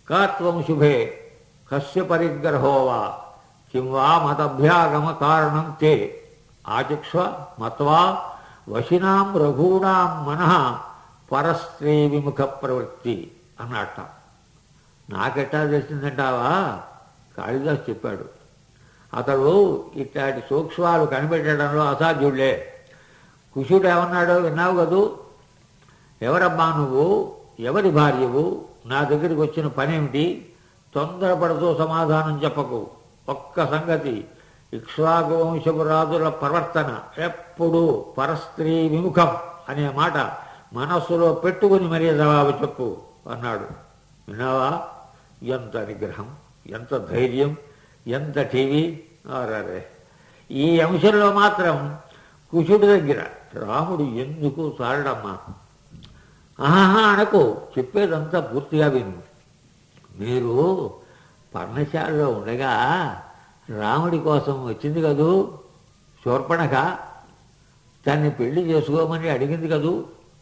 కాత్వం శుభే కస్య పరిగ్రహో వా కిం వా మతభ్యాగమ కారణం తే ఆచక్ష్వ మత్వా వశినాం రఘూణాం మనః పరస్త్రీ విముఖ ప్రవృత్తి అన్నట్ట నాకెట్టా తెలిసిందంటావా కాళిదాస్ చెప్పాడు అతడు ఇట్లాంటి సూక్ష్మాలు కనిపెట్టడంలో అసాధ్యుడులే కుషుడు ఏమన్నాడో విన్నావు కదూ ఎవరమ్మా నువ్వు ఎవరి భార్యవు నా దగ్గరికి వచ్చిన పనేమిటి తొందరపడుతూ సమాధానం చెప్పకు ఒక్క సంగతి ఇక్ష్వాకు వంశపు రాజుల ప్రవర్తన ఎప్పుడూ పరస్త్రీ విముఖం అనే మాట మనస్సులో పెట్టుకుని మరీ జవాబు చెప్పు అన్నాడు విన్నావా ఎంత నిగ్రహం ఎంత ధైర్యం ఎంత టీవీ ఆరారే ఈ అంశంలో మాత్రం కుషుడి దగ్గర రాముడు ఎందుకు చాలడమ్మా ఆహా అనకు చెప్పేదంతా పూర్తిగా విను మీరు పర్ణశాలలో ఉండగా రాముడి కోసం వచ్చింది కదూ శూర్పణక తన్ని పెళ్లి చేసుకోమని అడిగింది కదూ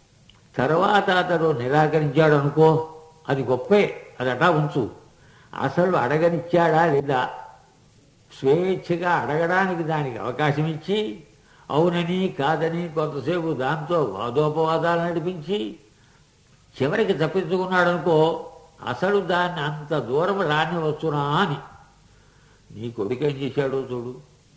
తర్వాత అతడు నిరాకరించాడు అనుకో అది గొప్పే అది అటా ఉంచు అసలు అడగనిచ్చాడా లేదా స్వేచ్ఛగా అడగడానికి దానికి అవకాశం ఇచ్చి అవునని కాదని కొంతసేపు దాంతో వాదోపవాదాలు నడిపించి చివరికి తప్పించుకున్నాడు అనుకో అసలు దాన్ని అంత దూరం రాని వచ్చునా అని నీ కొడుకేం చేశాడో చూడు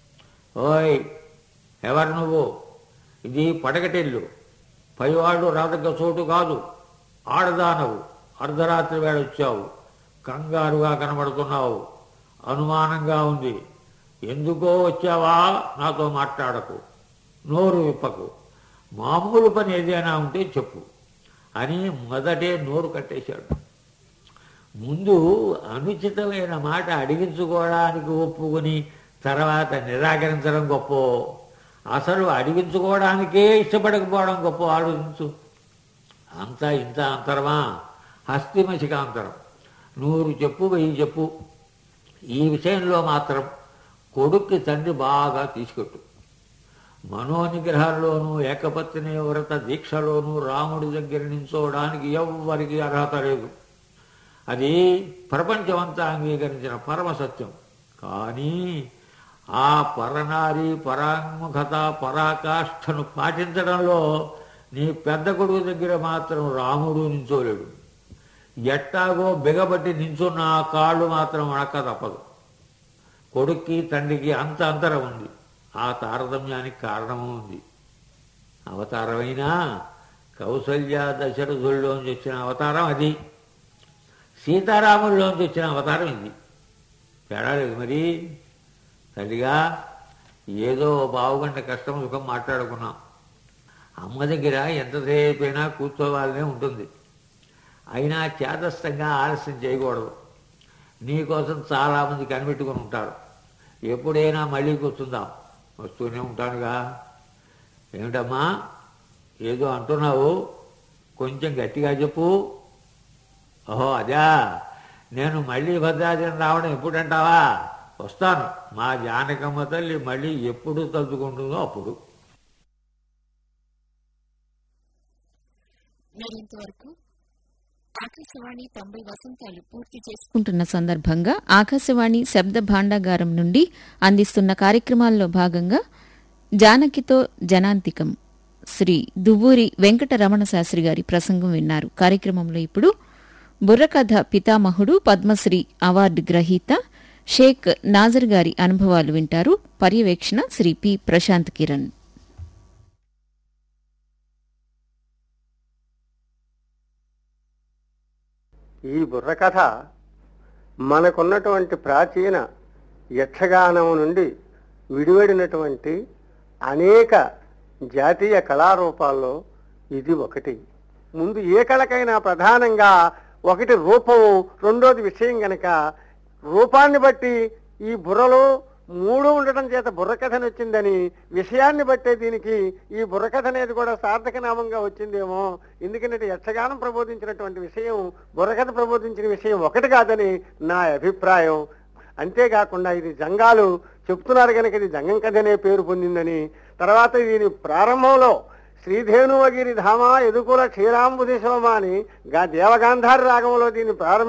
ఓయ్ ఎవరు నువ్వు ఇది పడగటిల్లు పైవాళ్ళు రాదగ్గ చోటు కాదు ఆడదానవు అర్ధరాత్రి వేళ వచ్చావు కంగారుగా కనబడుతున్నావు అనుమానంగా ఉంది ఎందుకో వచ్చావా నాతో మాట్లాడకు నోరు విప్పకు మామూలు పని ఏదైనా ఉంటే చెప్పు అని మొదటే నోరు కట్టేశాడు ముందు అనుచితమైన మాట అడిగించుకోవడానికి ఒప్పుకుని తర్వాత నిరాకరించడం గొప్ప అసలు అడిగించుకోవడానికే ఇష్టపడకపోవడం గొప్ప ఆలోచించు అంతా ఇంత అంతరమా హస్తిమశికాంతరం నూరు చెప్పు వెయ్యి చెప్పు ఈ విషయంలో మాత్రం కొడుక్కి తండ్రి బాగా తీసుకొట్టు మనోనిగ్రహాల్లోనూ ఏకపత్ని వ్రత దీక్షలోనూ రాముడి దగ్గర నించోవడానికి ఎవ్వరికి అర్హత లేదు అది ప్రపంచమంతా అంగీకరించిన పరమ సత్యం కానీ ఆ పరనారి పరాంగుఖత పరాకాష్ఠను పాటించడంలో నీ పెద్ద కొడుకు దగ్గర మాత్రం రాముడు నించోలేడు ఎట్టాగో బిగబట్టి నించున్న ఆ కాళ్ళు మాత్రం అడక్క తప్పదు కొడుక్కి తండ్రికి అంత అంతరం ఉంది ఆ తారతమ్యానికి కారణము ఉంది అవతారమైనా కౌసల్య దశరథుల్లోంచి వచ్చిన అవతారం అది సీతారాముల్లోంచి వచ్చిన అవతారం ఇది తేడా లేదు మరి తల్లిగా ఏదో బావుగంట కష్టం సుఖం మాట్లాడుకున్నాం అమ్మ దగ్గర ఎంతసేపు అయినా కూర్చోవాలనే ఉంటుంది అయినా చేతస్థంగా ఆలస్యం చేయకూడదు నీకోసం చాలామంది కనిపెట్టుకుని ఉంటారు ఎప్పుడైనా మళ్ళీ కూర్చుందాం వస్తూనే ఉంటానుగా ఏమిటమ్మా ఏదో అంటున్నావు కొంచెం గట్టిగా చెప్పు ఓహో అదా నేను మళ్ళీ భద్రాచలం రావడం ఎప్పుడంటావా వస్తాను మా జానకమ్మ తల్లి మళ్ళీ ఎప్పుడు తలుచుకుంటుందో అప్పుడు మీరింతవరకు ఆకాశవాణి తొంభై వసంతాలు పూర్తి చేసుకుంటున్న సందర్భంగా ఆకాశవాణి శబ్ద భాండాగారం నుండి అందిస్తున్న కార్యక్రమాల్లో భాగంగా జానకితో జనాంతికం శ్రీ దువ్వూరి వెంకటరమణ శాస్త్రి గారి ప్రసంగం విన్నారు కార్యక్రమంలో ఇప్పుడు బుర్రకథ పితామహుడు పద్మశ్రీ అవార్డు గ్రహీత షేక్ నాజర్ గారి అనుభవాలు వింటారు పర్యవేక్షణ శ్రీ పి ప్రశాంత్ కిరణ్ ఈ బుర్రకథ మనకున్నటువంటి ప్రాచీన యక్షగానం నుండి విడివడినటువంటి అనేక జాతీయ కళారూపాల్లో ఇది ఒకటి ముందు ఏ కళకైనా ప్రధానంగా ఒకటి రూపము రెండోది విషయం గనక రూపాన్ని బట్టి ఈ బుర్రలో మూడు ఉండటం చేత బుర్రకథని వచ్చిందని విషయాన్ని బట్టే దీనికి ఈ బుర్రకథ అనేది కూడా సార్థక నామంగా వచ్చిందేమో ఎందుకంటే యక్షగానం ప్రబోధించినటువంటి విషయం బుర్రకథ ప్రబోధించిన విషయం ఒకటి కాదని నా అభిప్రాయం అంతేకాకుండా ఇది జంగాలు చెప్తున్నారు కనుక ఇది జంగం కథ అనే పేరు పొందిందని తర్వాత దీని ప్రారంభంలో శ్రీధేనువగిరి ధామ ఎదుకుల క్షీరాంబుధి శోమ అని గా దేవగాంధారి రాగంలో దీన్ని ప్రారంభ